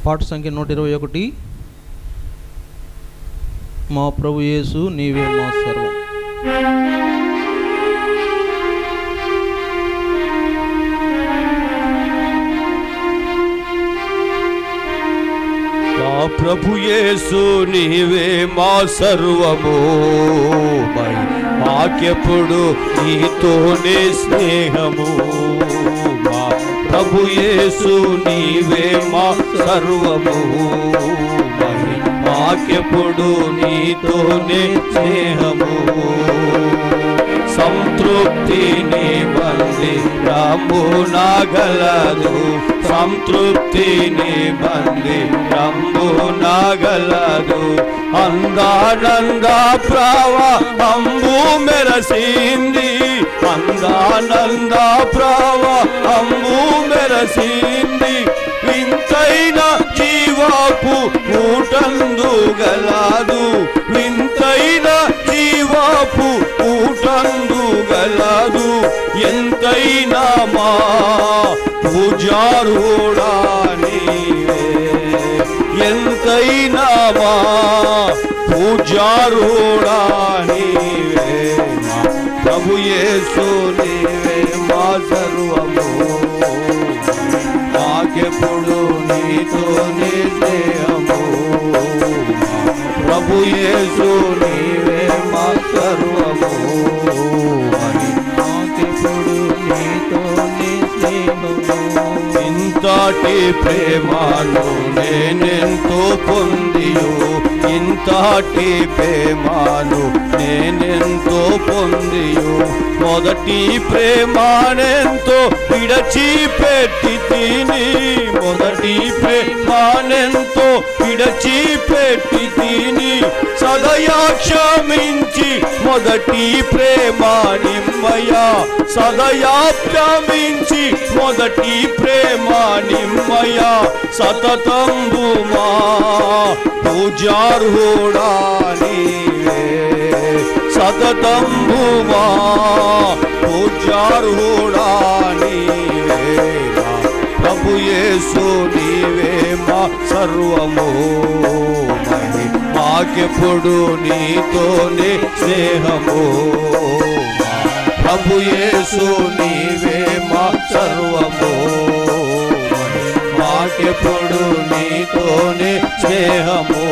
పాట సంఖ్య నూట ఇరవై ఒకటి మా ప్రభు యేసు నీవే మా సర్వం మా ప్రభు యేసు నీవే మా సర్వము మై మాకెప్పుడు నీతోనే స్నేహము మా ప్రభు యేసు నీవే మా సర్వము మై మాకెప్పుడు నీతోనే స్నేహము సంతృప్తిని బంది నాగలదు సంతృప్తిని బంది నాగలదు అందానంద ప్రవాహంబు మెరసింది అందానంద ప్రవాహంబు మెరసింది వింతైన జీవాపు ఊటందు గలాదు వింతైన జీవాపు ఊటందు గలాదు ఎంతైనా మా పూజారుడా నీవే ఎంతైనా మా పూజారుడా నీవే మా ప్రభు యేసు నీవే మా సర్వము మాకెప్పుడు నీతోనే స్నేహము ప్రభు యేసు నీవే మా సర్వము మాకెప్పుడు నీతోనే స్నేహము ఇంతటి ప్రేమను నేనెంతో పొందియు ఇంతటి ప్రేమను నేనెంతో పొందియు మొదటి ప్రేమానెంతో విడచిపెట్టి తిని మొదటి ప్రేమానెంతో విడచిపెట్టి తిని సదయా క్షమించి మొదటి ప్రేమ నిమ్మయ సదయా క్షమించి మొదటి ప్రేమ నిమ్మయ సతతంబు మా పూజార్హుడా నీవే సతతంబు మా పూజార్హుడా నీవే మా ప్రభు యేసు నీవే మా సర్వము మహి మాకెప్పుడు నీతోనే స్నేహము మా ప్రభు యేసు నీవే మా సర్వము మహి మాకెప్పుడు నీతోనే స్నేహము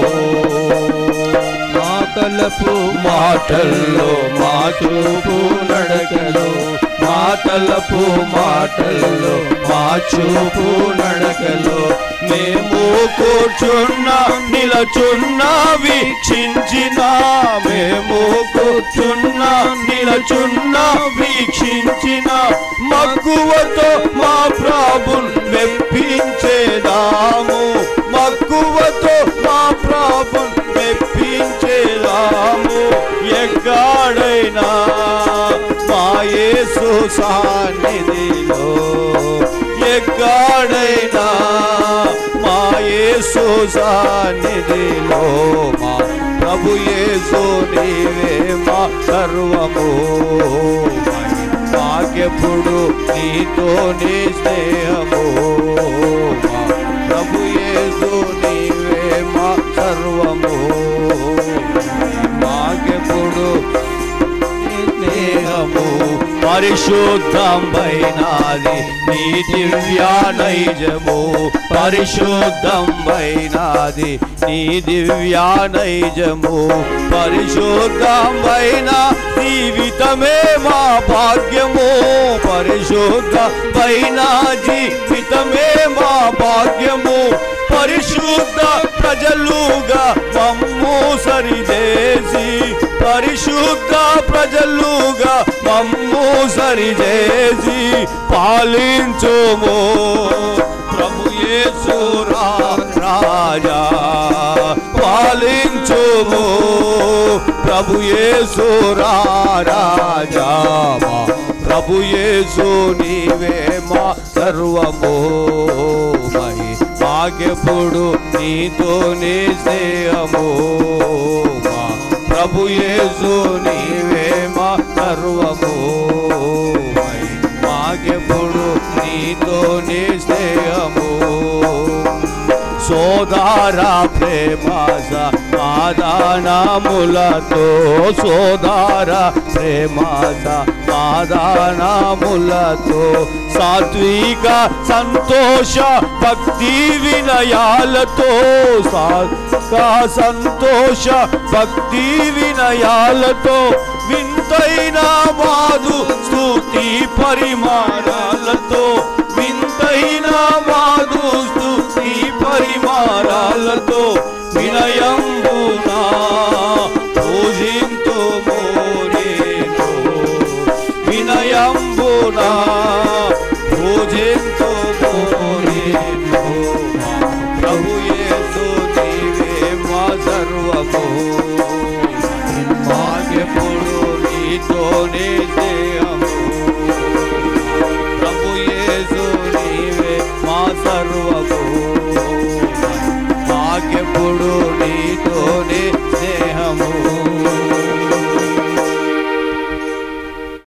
మా తలపు మాటల్లో మా చూపు నడకలో మా తలపు మాటల్లో మా చూపు నడకలో మేము కూర్చున్న నిలచున్న వీక్షించిన మేము కూర్చున్న నిలచున్న వీక్షించిన మక్కువతో మా ప్రభున్ మెప్పించేదాము మక్కువతో మా ప్రభున్ మెప్పించేదాము ఎక్కడైనా మా యేసు సాన్నిధిలో ఎక్కడైనా మా యేసు సాన్నిధిలో మా ప్రభు యేసు నీవే మా సర్వము మాకెప్పుడు నీతోనే స్నేహము మా ప్రభు యేసు నీవే మా సర్వము మాకెప్పుడు స్నేహము పరిశుద్ధంబైనాది నీ దివ్యానైజము పరిశుద్ధంబైనాది నీ దివ్యానైజము పరిశుద్ధంబైన జీవితమే మా భాగ్యము పరిశుద్ధ పైన జీవితమే మా భాగ్యము పరిశుద్ధ ప్రజలుగా మమ్ము సరిచేసి పరిశుద్ధ ప్రజలుగా మమ్ము సరిచేసి పాలించుము ప్రభు యేసు రాజా పాలించుము ప్రభు యేసు రాజా మా ప్రభు యేసు నీవే మా సర్వము మహి మాకెప్పుడు నీతోనే స్నేహము మా ప్రభు యేసు నీవే మా సర్వము మహి మాకెప్పుడు నీతోనే స్నేహము సోదార ప్రేమ సమాధానములతో సోదార ప్రేమ సమాధానములతో సాత్విక సంతోష భక్తి వినయాలతో సాత్విక సంతోష భక్తి వినయాలతో వింతైన మాదు స్తుతి పరిమాణాలతో వింతైన మాదు స్తుతి పరిమాణాలతో వినయంబునా పూజింతు మోరేను వినయంబునా పూజింతు మోరేను ప్రభు యేసు నీవే మా సర్వము మాకెప్పుడు నీతోనే దేహము ప్రభు యేసు నీవే మా సర్వము మాకెప్పుడు నీతో